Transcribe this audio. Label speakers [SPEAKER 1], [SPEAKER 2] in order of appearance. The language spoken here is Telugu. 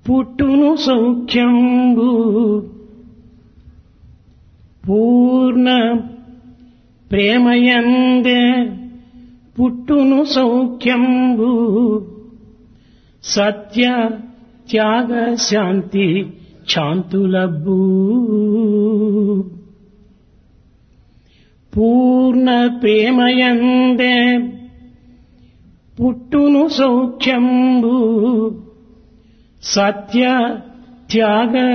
[SPEAKER 1] పుట్టును సౌఖ్యంబు పూర్ణ ప్రేమయందే పుట్టును సౌఖ్యంబు సత్య త్యాగ శాంతి శాంతులబ్బు పూర్ణ ప్రేమయందే పుట్టును సౌఖ్యంబు సత్య త్యాగ